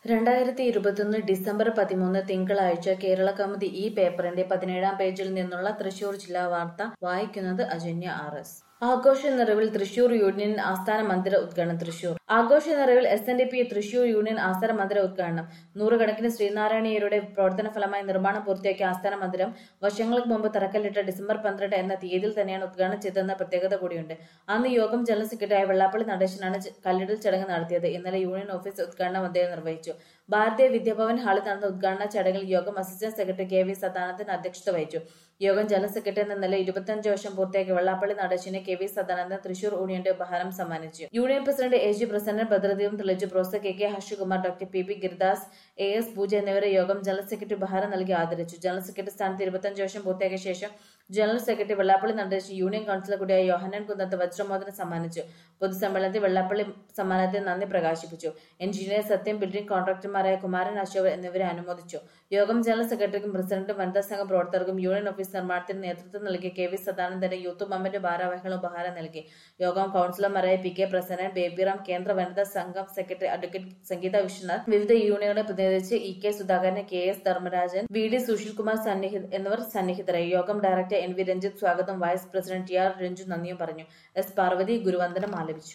രണ്ടായിരത്തി ഇരുപത്തൊന്ന് ഡിസംബർ പതിമൂന്ന് തിങ്കളാഴ്ച കേരള കൗമുദി ഈ പേപ്പറിന്റെ പതിനേഴാം പേജിൽ നിന്നുള്ള തൃശൂർ ജില്ലാ വാർത്ത വായിക്കുന്നത് അജന്യ ആർ എസ് ആഘോഷ നിറവിൽ തൃശൂർ യൂണിയൻ ആസ്ഥാന മന്ദിര ഉദ്ഘാടനം തൃശൂർ ആഘോഷ നിറവിൽ S N D P Thrissur union ആസ്ഥാന മന്ദിര ഉദ്ഘാടനം നൂറുകണക്കിന് ശ്രീനാരായണീയരുടെ പ്രവർത്തന ഫലമായി നിർമ്മാണം പൂർത്തിയാക്കിയ ആസ്ഥാന മന്ദിരം വർഷങ്ങൾക്ക് മുമ്പ് തറക്കല്ലിട്ട ഡിസംബർ പന്ത്രണ്ട് എന്ന തീയതിയിൽ തന്നെയാണ് ഉദ്ഘാടനം ചെയ്തതെന്ന പ്രത്യേകത കൂടിയുണ്ട് അന്ന് യോഗം ജനറൽ സെക്രട്ടറിയായ വെള്ളാപ്പള്ളി നടേശനാണ് ച- കല്ലിടൽ ചടങ്ങ് നടത്തിയത് ഇന്നലെ യൂണിയൻ ഓഫീസ് ഉദ്ഘാടനം അദ്ദേഹം നിർവഹിച്ചു ഭാരതീയ വിദ്യാഭവൻ ഹാളിൽ നടന്ന ഉദ്ഘാടന ചടങ്ങിൽ യോഗം assistant secretary K V Sadanandan അധ്യക്ഷത വഹിച്ചു യോഗം ജനറൽ സെക്രട്ടറി എന്ന നിലയിൽ ഇരുപത്തിയഞ്ച് വർഷം പൂർത്തിയാക്കിയ വെള്ളാപ്പള്ളി നടേശന് കെ വി സദാനന്ദൻ തൃശൂർ യൂണിയന്റെ ഉപഹാരം സമ്മാനിച്ചു union president A G Prasannan ഭദ്രദീപം തെളിച്ചു professor K K Harshakumar doctor P P Giridas A S Pooja എന്നിവരെ യോഗം ജനറൽ സെക്രട്ടറി ഉപഹാരം നൽകി ആദരിച്ചു ജനറൽ സെക്രട്ടറി സ്ഥാനത്ത് ഇരുപത്തിയഞ്ച് വർഷം പൂർത്തിയാക്കിയ ശേഷം general secretary Vellappally Nadesh union councillor കൂടിയായ യോഹനൻ കുന്നത്ത് വജ്രമോദനം സമ്മാനിച്ചു പൊതുസമ്മേളനത്തിൽ വെള്ളാപ്പള്ളി സമ്മാനത്തിൽ നന്ദി പ്രകാശിപ്പിച്ചു എഞ്ചിനീയർ സത്യം ബിൽഡിംഗ് കോൺട്രാക്ടർമാരായ കുമാരൻ അശോകൻ എന്നിവരെ അനുമോദിച്ചു യോഗം ജനറൽ സെക്രട്ടറിക്കും പ്രസിഡന്റും വനിതാ സംഘം പ്രവർത്തകർക്കും യൂണിയൻ ഓഫീസ് നിർമ്മാണത്തിന് നേതൃത്വം നൽകിയ കെ വി സദാനന്ദന് യൂത്ത് മമ്മിന്റെ ഭാരവാഹികളും ഉപഹാരം നൽകി യോഗം കൌൺസിലർമാരായ പി കെ പ്രസന്നൻ ബേബിറാം കേന്ദ്ര വനിതാ സംഘം സെക്രട്ടറി അഡ്വക്കേറ്റ് സംഗീത വിശ്വനാഥ് വിവിധ യൂണിയനുകളെ പ്രതിനിധീകരിച്ച് E K Sudhakaran K S Dharmarajan V D Sushil Kumar സന്നിഹിത എന്നിവർ സന്നിഹിതരായി യോഗം ഡയറക്ടർ എൻ വി രഞ്ജിത്ത് സ്വാഗതം vice president T R Ranju നന്ദിയും പറഞ്ഞു എസ് പാർവതി ഗുരുവന്ദനം ആലപിച്ചു